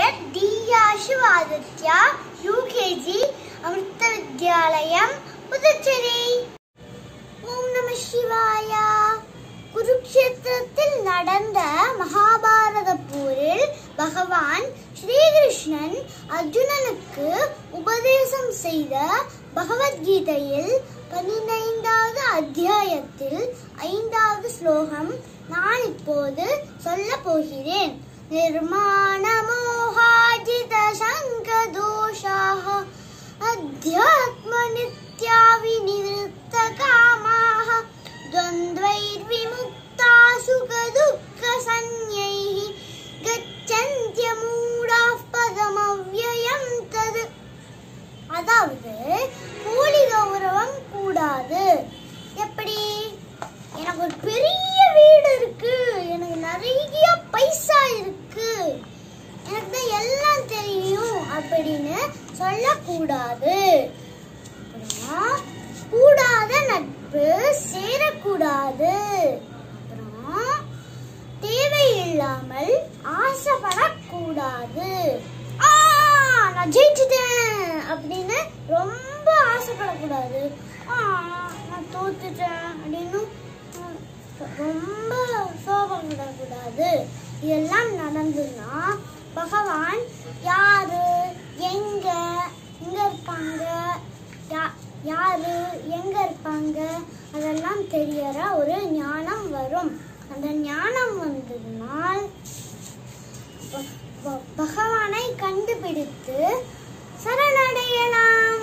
பெயர் தியா சிவாதித்யா யூகேஜி அமிர்த வித்யாலயம் புதுச்சேரி ஓம் நம சிவாயா குருக்ஷேத்திரத்தில் நடந்த மகாபாரத போரில் பகவான் ஸ்ரீகிருஷ்ணன் அர்ஜுனனுக்கு உபதேசம் செய்த பகவத்கீதையில் பதினைந்தாவது அத்தியாயத்தில் ஐந்தாவது ஸ்லோகம் நான் இப்போது சொல்ல போகிறேன் நிர்மாண மோகாஜித சங்க தோஷாக அத்தியாத்ம நித்யா விநிவృత్త காமாக द्वन्द्वैर्विमुक्ता सुखदुःखसंज्ञैः गच्छन्त्यमूढाः पदमव्ययं तद् அதாவது போலி கௌரவம் கூடாது எப்படி எனக்கு ஒரு பெரிய வீடு இருக்கு எனக்கு நிறைய பைசா இருக்கு எனக்கு தான் எல்லாம் தெரியும் அப்படின்னு சொல்லக்கூடாது அப்புறம் கூடாத நட்பு சேரக்கூடாது அப்புறம் தேவையில்லாமல் ஆசைப்படக்கூடாது ஆ நான் ஜெயிச்சிட்டேன் அப்படின்னு ரொம்ப ஆசைப்படக்கூடாது ஆ நான் தோத்துட்டேன் அப்படின்னு ம், ரொம்ப சோகப்படக்கூடாது இதெல்லாம் நடந்துன்னா பகவான் யாரு எங்க எங்க இருப்பாங்க யா- யாரு எங்க இருப்பாங்க அதெல்லாம் தெரியற ஒரு ஞானம் வரும் அந்த ஞானம் வந்ததுனால் ப- ப- பகவானை கண்டுபிடித்து சரணடையலாம்